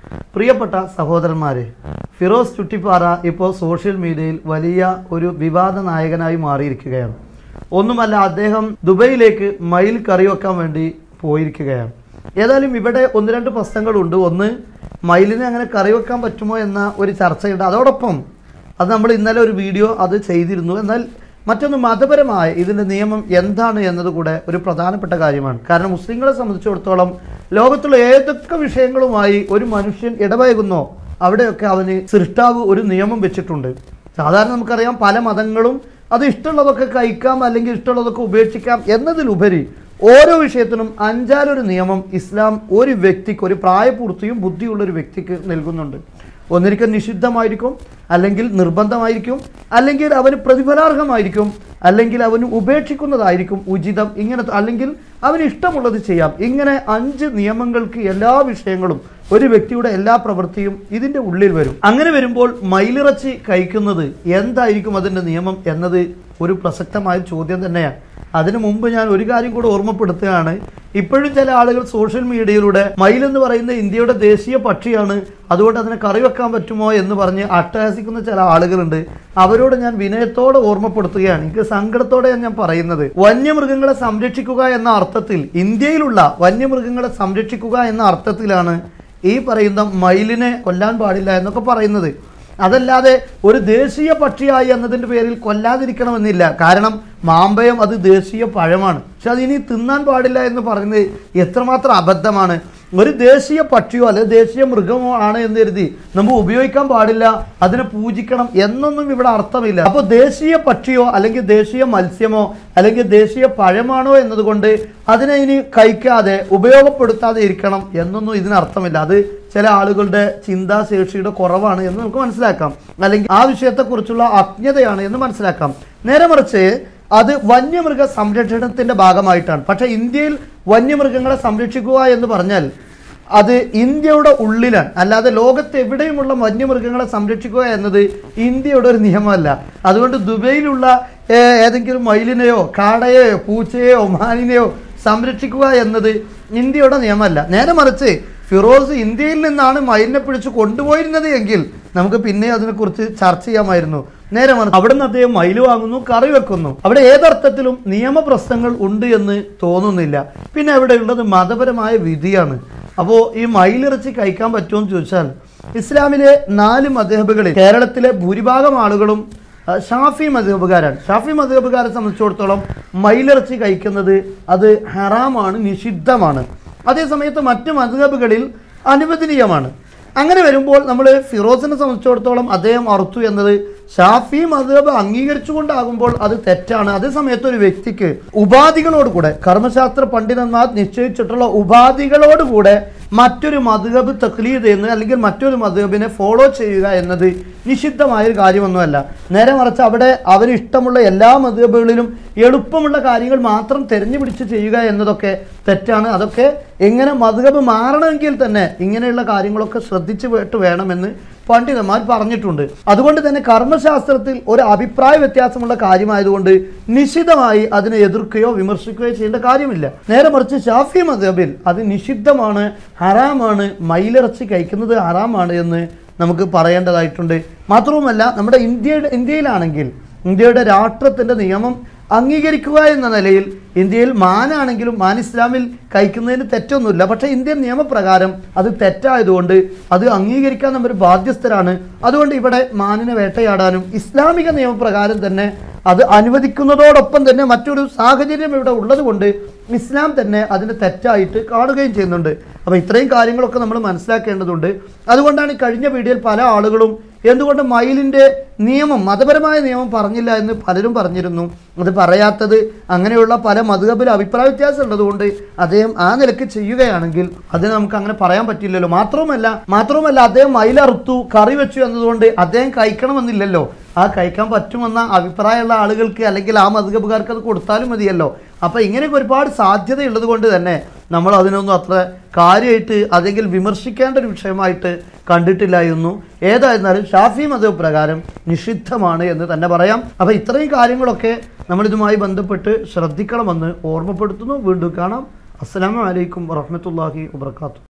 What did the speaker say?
പ്രിയപ്പെട്ട സഹോദരന്മാരെ ഫിറോസ് ചുട്ടിപ്പാറ ഇപ്പോൾ സോഷ്യൽ മീഡിയയിൽ വലിയ ഒരു വിവാദ നായകനായി മാറിയിരിക്കുകയാണ് ഒന്നുമല്ല അദ്ദേഹം ദുബൈയിലേക്ക് മയിൽ കറി വെക്കാൻ വേണ്ടി പോയിരിക്കുകയാണ് ഏതായാലും ഇവിടെ ഒന്ന് രണ്ട് പ്രശ്നങ്ങളുണ്ട് ഒന്ന് മയിലിനെ അങ്ങനെ കറി വെക്കാൻ പറ്റുമോ എന്ന ഒരു ചർച്ചയുണ്ട് അതോടൊപ്പം അത് നമ്മൾ ഇന്നലെ ഒരു വീഡിയോ അത് ചെയ്തിരുന്നു എന്നാൽ മറ്റൊന്ന് മതപരമായ ഇതിൻ്റെ നിയമം എന്താണ് എന്നത് കൂടെ ഒരു പ്രധാനപ്പെട്ട കാര്യമാണ് കാരണം മുസ്ലിങ്ങളെ സംബന്ധിച്ചിടത്തോളം ലോകത്തുള്ള ഏതൊക്കെ വിഷയങ്ങളുമായി ഒരു മനുഷ്യൻ ഇടപഴകുന്നോ അവിടെയൊക്കെ അവന് സൃഷ്ടാവ് ഒരു നിയമം വെച്ചിട്ടുണ്ട് സാധാരണ നമുക്കറിയാം പല മതങ്ങളും അത് ഇഷ്ടമുള്ളതൊക്കെ കഴിക്കാം അല്ലെങ്കിൽ ഇഷ്ടമുള്ളതൊക്കെ ഉപേക്ഷിക്കാം എന്നതിലുപരി ഓരോ വിഷയത്തിനും അഞ്ചാലൊരു നിയമം ഇസ്ലാം ഒരു വ്യക്തിക്ക് ഒരു പ്രായപൂർത്തിയും ബുദ്ധിയുള്ള ഒരു വ്യക്തിക്ക് നൽകുന്നുണ്ട് ഒന്നിരിക്കൽ നിഷിദ്ധമായിരിക്കും അല്ലെങ്കിൽ നിർബന്ധമായിരിക്കും അല്ലെങ്കിൽ അവന് പ്രതിഫലാർഹമായിരിക്കും അല്ലെങ്കിൽ അവന് ഉപേക്ഷിക്കുന്നതായിരിക്കും ഉചിതം ഇങ്ങനെ അല്ലെങ്കിൽ അവന് ഇഷ്ടമുള്ളത് ചെയ്യാം ഇങ്ങനെ അഞ്ച് നിയമങ്ങൾക്ക് എല്ലാ വിഷയങ്ങളും ഒരു വ്യക്തിയുടെ എല്ലാ പ്രവൃത്തിയും ഇതിൻ്റെ ഉള്ളിൽ വരും അങ്ങനെ വരുമ്പോൾ മയിലിറച്ചി കഴിക്കുന്നത് എന്തായിരിക്കും അതിൻ്റെ നിയമം എന്നത് ഒരു പ്രസക്തമായ ചോദ്യം തന്നെയാണ് അതിനു മുമ്പ് ഞാൻ ഒരു കാര്യം കൂടെ ഓർമ്മപ്പെടുത്തുകയാണ് ഇപ്പോഴും ചില ആളുകൾ സോഷ്യൽ മീഡിയയിലൂടെ മയിൽ എന്ന് പറയുന്ന ഇന്ത്യയുടെ ദേശീയ പക്ഷിയാണ് അതുകൊണ്ട് അതിനെ കറി വെക്കാൻ പറ്റുമോ എന്ന് പറഞ്ഞ് അട്ടഹസിക്കുന്ന ചില ആളുകളുണ്ട് അവരോട് ഞാൻ വിനയത്തോടെ ഓർമ്മപ്പെടുത്തുകയാണ് എനിക്ക് സങ്കടത്തോടെയാണ് ഞാൻ പറയുന്നത് വന്യമൃഗങ്ങളെ സംരക്ഷിക്കുക എന്ന അർത്ഥത്തിൽ ഇന്ത്യയിലുള്ള വന്യമൃഗങ്ങളെ സംരക്ഷിക്കുക എന്ന അർത്ഥത്തിലാണ് ഈ പറയുന്ന മയിലിനെ കൊല്ലാൻ പാടില്ല എന്നൊക്കെ പറയുന്നത് അതല്ലാതെ ഒരു ദേശീയ പക്ഷിയായി എന്നതിൻ്റെ പേരിൽ കൊല്ലാതിരിക്കണമെന്നില്ല കാരണം മാമ്പയം അത് ദേശീയ പഴമാണ് പക്ഷെ അതിനി തിന്നാൻ പാടില്ല എന്ന് പറയുന്നത് എത്രമാത്രം അബദ്ധമാണ് ഒരു ദേശീയ പക്ഷിയോ അല്ലെങ്കിൽ ദേശീയ മൃഗമോ ആണ് എന്ന് കരുതി നമ്മൾ ഉപയോഗിക്കാൻ പാടില്ല അതിനെ പൂജിക്കണം എന്നൊന്നും ഇവിടെ അർത്ഥമില്ല അപ്പോൾ ദേശീയ പക്ഷിയോ അല്ലെങ്കിൽ ദേശീയ മത്സ്യമോ അല്ലെങ്കിൽ ദേശീയ പഴമാണോ എന്നതുകൊണ്ട് അതിനെ ഇനി കഴിക്കാതെ ഉപയോഗപ്പെടുത്താതെ ഇരിക്കണം എന്നൊന്നും ഇതിനർത്ഥമില്ല അത് ചില ആളുകളുടെ ചിന്താശേഷിയുടെ കുറവാണ് എന്ന് നമുക്ക് മനസ്സിലാക്കാം അല്ലെങ്കിൽ ആ വിഷയത്തെക്കുറിച്ചുള്ള അജ്ഞതയാണ് എന്ന് മനസ്സിലാക്കാം നേരെ മറിച്ച് അത് വന്യമൃഗ സംരക്ഷണത്തിന്റെ ഭാഗമായിട്ടാണ് പക്ഷേ ഇന്ത്യയിൽ വന്യമൃഗങ്ങളെ സംരക്ഷിക്കുക എന്ന് പറഞ്ഞാൽ അത് ഇന്ത്യയുടെ ഉള്ളിലാണ് അല്ലാതെ ലോകത്ത് എവിടെയുമുള്ള വന്യമൃഗങ്ങളെ സംരക്ഷിക്കുക എന്നത് ഇന്ത്യയുടെ ഒരു നിയമമല്ല അതുകൊണ്ട് ദുബൈയിലുള്ള ഏ- ഏതെങ്കിലും മയിലിനെയോ കാടയെയോ പൂച്ചയെയോ മാനിനെയോ സംരക്ഷിക്കുക എന്നത് ഇന്ത്യയുടെ നിയമമല്ല നേരെ മറിച്ച് ഫിറോസ് ഇന്ത്യയിൽ നിന്നാണ് മയിലിനെ പിടിച്ച് കൊണ്ടുപോയിരുന്നത് എങ്കിൽ നമുക്ക് പിന്നെ അതിനെക്കുറിച്ച് ചർച്ച ചെയ്യാമായിരുന്നു നേരെ മറിച്ച് അവിടെ നിന്ന് അദ്ദേഹം മയിൽ വാങ്ങുന്നു കറി വെക്കുന്നു അവിടെ ഏതർത്ഥത്തിലും നിയമപ്രശ്നങ്ങൾ ഉണ്ട് എന്ന് തോന്നുന്നില്ല പിന്നെ അവിടെ ഉള്ളത് മതപരമായ വിധിയാണ് അപ്പോൾ ഈ മയിലിറച്ചി കഴിക്കാൻ പറ്റുമോ എന്ന് ചോദിച്ചാൽ ഇസ്ലാമിലെ നാല് മധബുകളിൽ കേരളത്തിലെ ഭൂരിഭാഗം ആളുകളും ആ, ഷാഫി മധബുകാരാണ് ഷാഫി മധബുകാരെ സംബന്ധിച്ചിടത്തോളം മയിലിറച്ചി കഴിക്കുന്നത് അത് ഹറാമാണ് നിഷിദ്ധമാണ് അതേസമയത്ത് മറ്റ് മധബുകളിൽ അനുവദനീയമാണ് അങ്ങനെ വരുമ്പോൾ നമ്മൾ ഫിറോസിനെ സംബന്ധിച്ചിടത്തോളം അദ്ദേഹം അറുത്തു എന്നത് ഷാഫി മധബ് അംഗീകരിച്ചുകൊണ്ടാകുമ്പോൾ അത് തെറ്റാണ് അതേസമയത്ത് ഒരു വ്യക്തിക്ക് ഉപാധികളോടുകൂടെ കർമ്മശാസ്ത്ര പണ്ഡിതന്മാർ നിശ്ചയിച്ചിട്ടുള്ള ഉപാധികളോടുകൂടെ മറ്റൊരു മധുഹബ് തക്ലീദ് ചെയ്യുന്നത് അല്ലെങ്കിൽ മറ്റൊരു മധുഹബിനെ ഫോളോ ചെയ്യുക എന്നത് നിഷിദ്ധമായ ഒരു കാര്യമൊന്നുമല്ല നേരെ മറിച്ച് അവിടെ അവന് ഇഷ്ടമുള്ള എല്ലാ മധുഹബുകളിലും എളുപ്പമുള്ള കാര്യങ്ങൾ മാത്രം തെരഞ്ഞു പിടിച്ച് ചെയ്യുക എന്നതൊക്കെ തെറ്റാണ് അതൊക്കെ എങ്ങനെ മധുഹബ് മാറണമെങ്കിൽ തന്നെ ഇങ്ങനെയുള്ള കാര്യങ്ങളൊക്കെ ശ്രദ്ധിച്ചു വേട്ട് വേണമെന്ന് പണ്ഡിതന്മാർ പറഞ്ഞിട്ടുണ്ട് അതുകൊണ്ട് തന്നെ കർമ്മശാസ്ത്രത്തിൽ ഒരു അഭിപ്രായ വ്യത്യാസമുള്ള കാര്യമായതുകൊണ്ട് നിശിതമായി അതിനെ എതിർക്കുകയോ വിമർശിക്കുകയോ ചെയ്യേണ്ട കാര്യമില്ല നേരെ മറിച്ച് ഷാഫി മദബിൽ അത് നിഷിദ്ധമാണ് ഹറാമാണ് മയിലിറച്ചി കഴിക്കുന്നത് ഹറാമാണ് എന്ന് നമുക്ക് പറയേണ്ടതായിട്ടുണ്ട് മാത്രവുമല്ല നമ്മുടെ ഇന്ത്യയുടെ ഇന്ത്യയിലാണെങ്കിൽ ഇന്ത്യയുടെ രാഷ്ട്രത്തിൻ്റെ നിയമം അംഗീകരിക്കുക എന്ന നിലയിൽ ഇന്ത്യയിൽ മാനാണെങ്കിലും മാൻ ഇസ്ലാമിൽ കഴിക്കുന്നതിന് തെറ്റൊന്നുമില്ല പക്ഷേ ഇന്ത്യൻ നിയമപ്രകാരം അത് തെറ്റായതുകൊണ്ട് അത് അംഗീകരിക്കാൻ നമ്മൾ ബാധ്യസ്ഥരാണ് അതുകൊണ്ട് ഇവിടെ മാനിനെ വേട്ടയാടാനും ഇസ്ലാമിക നിയമപ്രകാരം തന്നെ അത് അനുവദിക്കുന്നതോടൊപ്പം തന്നെ മറ്റൊരു സാഹചര്യം ഇവിടെ ഉള്ളത് കൊണ്ട് ഇസ്ലാം തന്നെ അതിനെ തെറ്റായിട്ട് കാണുകയും ചെയ്യുന്നുണ്ട് അപ്പോൾ ഇത്രയും കാര്യങ്ങളൊക്കെ നമ്മൾ മനസ്സിലാക്കേണ്ടതുണ്ട് അതുകൊണ്ടാണ് ഈ കഴിഞ്ഞ വീഡിയോയിൽ പല ആളുകളും എന്തുകൊണ്ട് മയിലിൻ്റെ നിയമം മതപരമായ നിയമം പറഞ്ഞില്ല എന്ന് പലരും പറഞ്ഞിരുന്നു അത് പറയാത്തത് അങ്ങനെയുള്ള പല മധുഹബിൽ അഭിപ്രായ വ്യത്യാസം ഉള്ളതുകൊണ്ട് അദ്ദേഹം ആ നിലയ്ക്ക് ചെയ്യുകയാണെങ്കിൽ അതിന് നമുക്ക് അങ്ങനെ പറയാൻ പറ്റില്ലല്ലോ മാത്രവുമല്ല മാത്രവുമല്ല അദ്ദേഹം മയിലറുത്തു കറി വെച്ചു എന്നതുകൊണ്ട് അദ്ദേഹം കഴിക്കണമെന്നില്ലല്ലോ ആ കഴിക്കാൻ പറ്റുമെന്ന അഭിപ്രായമുള്ള ആളുകൾക്ക് അല്ലെങ്കിൽ ആ മധുഹബുകാർക്ക് അത് കൊടുത്താലും മതിയല്ലോ അപ്പോൾ ഇങ്ങനെയൊക്കെ ഒരുപാട് സാധ്യതയുള്ളത് കൊണ്ട് തന്നെ നമ്മൾ അതിനൊന്നും അത്ര കാര്യമായിട്ട് അല്ലെങ്കിൽ വിമർശിക്കേണ്ട ഒരു വിഷയമായിട്ട് കണ്ടിട്ടില്ലായിരുന്നു ഏതായിരുന്നാലും ഷാഫി മതം പ്രകാരം നിഷിദ്ധമാണ് എന്ന് തന്നെ പറയാം അപ്പോൾ ഇത്രയും കാര്യങ്ങളൊക്കെ നമ്മളിതുമായി ബന്ധപ്പെട്ട് ശ്രദ്ധിക്കണമെന്ന് ഓർമ്മപ്പെടുത്തുന്നു വീണ്ടും കാണാം അസ്സലാമു അലൈക്കും വറഹ്മത്തുള്ളാഹി വബർക്കാത്തു